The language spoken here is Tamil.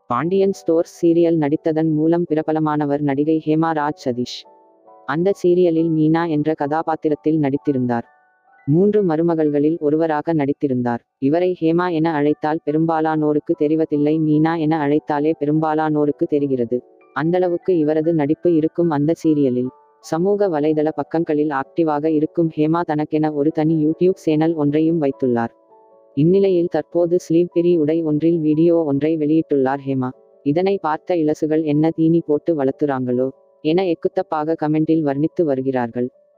பாண்டியன் ஸ்டோர்ஸ் சீரியல் நடித்ததன் மூலம் பிரபலமானவர் நடிகை ஹேமா ராஜ் சதீஷ் அந்த சீரியலில் மீனா என்ற கதாபாத்திரத்தில் நடித்திருந்தார் மூன்று மருமகள்களில் ஒருவராக நடித்திருந்தார் இவரை ஹேமா என அழைத்தால் பெரும்பாலானோருக்கு தெரிவதில்லை மீனா என அழைத்தாலே பெரும்பாலானோருக்கு தெரிகிறது அந்தளவுக்கு இவரது நடிப்பு இருக்கும் அந்த சீரியலில் சமூக வலைதள பக்கங்களில் ஆக்டிவாக இருக்கும் ஹேமா தனக்கென ஒரு தனி யூடியூப் சேனல் ஒன்றையும் வைத்துள்ளார் இந்நிலையில் தற்போது ஸ்லீவ் பிரி உடை ஒன்றில் வீடியோ ஒன்றை வெளியிட்டுள்ளார் ஹேமா இதனை பார்த்த இளசுகள் என்ன தீனி போட்டு வளர்த்துறாங்களோ என எக்குத்தப்பாக கமெண்டில் வர்ணித்து வருகிறார்கள்